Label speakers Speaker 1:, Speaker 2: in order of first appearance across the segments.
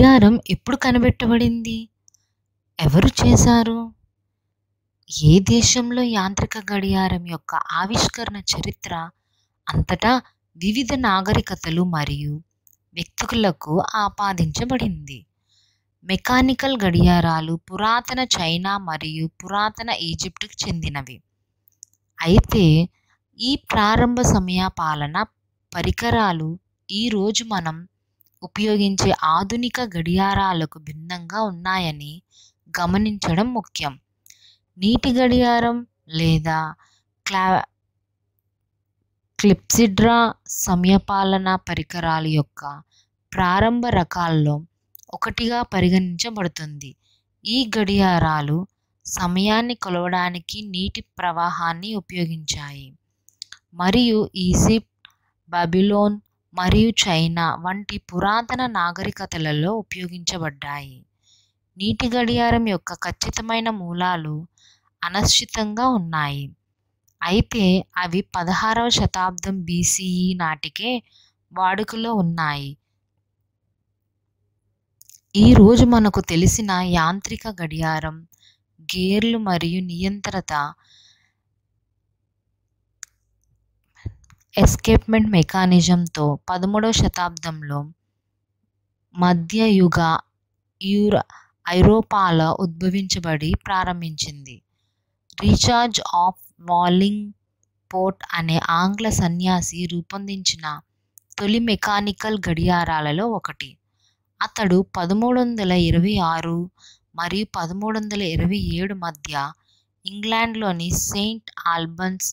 Speaker 1: గడియారం ఎప్పుడు కనిపెట్టబడింది ఎవరు చేశారు ఏ దేశంలో యాంత్రిక గడియారం యొక్క ఆవిష్కరణ చరిత్ర అంతటా వివిధ నాగరికతలు మరియు వ్యక్తులకు ఆపాదించబడింది మెకానికల్ గడియారాలు పురాతన చైనా మరియు పురాతన ఈజిప్టుకు చెందినవి అయితే ఈ ప్రారంభ సమయ పాలన పరికరాలు ఈరోజు మనం ఉపయోగించే ఆధునిక గడియారాలకు భిన్నంగా ఉన్నాయని గమనించడం ముఖ్యం నీటి గడియారం లేదా క్లా క్లిప్సిడ్రా సమయపాలన పరికరాల యొక్క ప్రారంభ రకాల్లో ఒకటిగా పరిగణించబడుతుంది ఈ గడియారాలు సమయాన్ని కొలవడానికి నీటి ప్రవాహాన్ని ఉపయోగించాయి మరియు ఈజిప్ట్ బబిలోన్ మరియు చైనా వంటి పురాతన నాగరికతలలో ఉపయోగించబడ్డాయి నీటి గడియారం యొక్క ఖచ్చితమైన మూలాలు అనిశ్చితంగా ఉన్నాయి అయితే అవి పదహారవ శతాబ్దం బీసీఈ నాటికే వాడుకలో ఉన్నాయి ఈరోజు మనకు తెలిసిన యాంత్రిక గడియారం గేర్లు మరియు నియంత్రిత ఎస్కేప్మెంట్ మెకానిజంతో పదమూడవ శతాబ్దంలో మధ్యయుగ యూర ఐరోపాలో ఉద్భవించబడి ప్రారంభించింది రీఛార్జ్ ఆఫ్ వాలింగ్ పోర్ట్ అనే ఆంగ్ల సన్యాసి రూపొందించిన తొలి మెకానికల్ గడియారాలలో ఒకటి అతడు పదమూడు వందల ఇరవై ఆరు మరియు పదమూడు వందల ఇరవై ఏడు మధ్య ఇంగ్లాండ్లోని సెయింట్ ఆల్బన్స్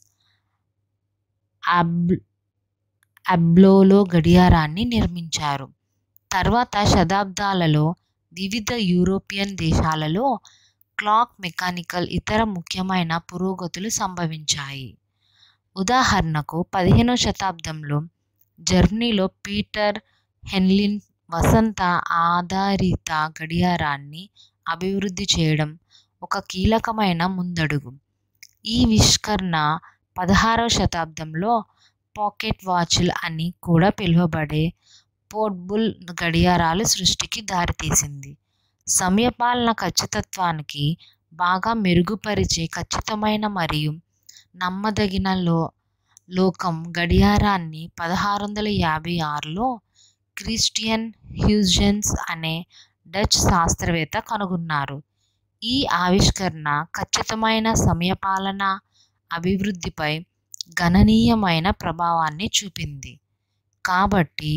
Speaker 1: అబ్ అబ్లోలో గడియారాన్ని నిర్మించారు తర్వాత శతాబ్దాలలో వివిధ యూరోపియన్ దేశాలలో క్లాక్ మెకానికల్ ఇతర ముఖ్యమైన పురోగతులు సంభవించాయి ఉదాహరణకు పదిహేనవ శతాబ్దంలో జర్మనీలో పీటర్ హెన్లిన్ వసంత ఆధారిత గడియారాన్ని అభివృద్ధి చేయడం ఒక కీలకమైన ముందడుగు ఈ విష్కరణ పదహారవ శతాబ్దంలో పాకెట్ వాచ్లు అని కూడా పిలువబడే పోర్టబుల్ గడియారాల సృష్టికి దారితీసింది సమయపాలన ఖచ్చితత్వానికి బాగా మెరుగుపరిచే ఖచ్చితమైన మరియు నమ్మదగిన లో లోకం గడియారాన్ని పదహారు వందల యాభై ఆరులో క్రిస్టియన్ హ్యూజెన్స్ అనే డచ్ శాస్త్రవేత్త కనుగొన్నారు ఈ ఆవిష్కరణ ఖచ్చితమైన సమయపాలన అభివృద్ధిపై గణనీయమైన ప్రభావాన్ని చూపింది కాబట్టి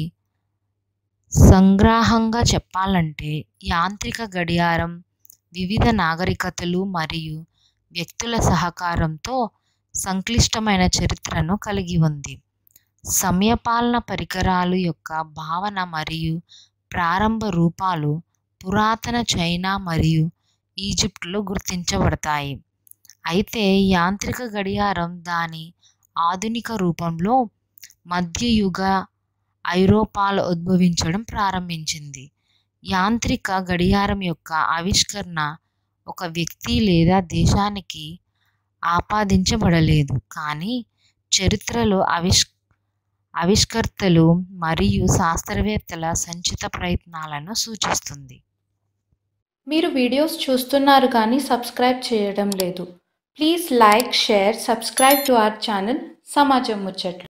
Speaker 1: సంగ్రహంగా చెప్పాలంటే యాంత్రిక గడియారం వివిధ నాగరికతలు మరియు వ్యక్తుల సహకారంతో సంక్లిష్టమైన చరిత్రను కలిగి ఉంది సమయపాలన పరికరాలు యొక్క భావన మరియు ప్రారంభ రూపాలు పురాతన చైనా మరియు ఈజిప్ట్లో గుర్తించబడతాయి అయితే యాంత్రిక గడియారం దాని ఆధునిక రూపంలో మధ్యయుగ ఐరోపాలో ఉద్భవించడం ప్రారంభించింది యాంత్రిక గడియారం యొక్క ఆవిష్కరణ ఒక వ్యక్తి లేదా దేశానికి ఆపాదించబడలేదు కానీ చరిత్రలో ఆవిష్ ఆవిష్కర్తలు మరియు శాస్త్రవేత్తల సంచిత ప్రయత్నాలను సూచిస్తుంది
Speaker 2: మీరు వీడియోస్ చూస్తున్నారు కానీ సబ్స్క్రైబ్ చేయడం లేదు please like share subscribe to our channel Samajam ముచ్చట్లు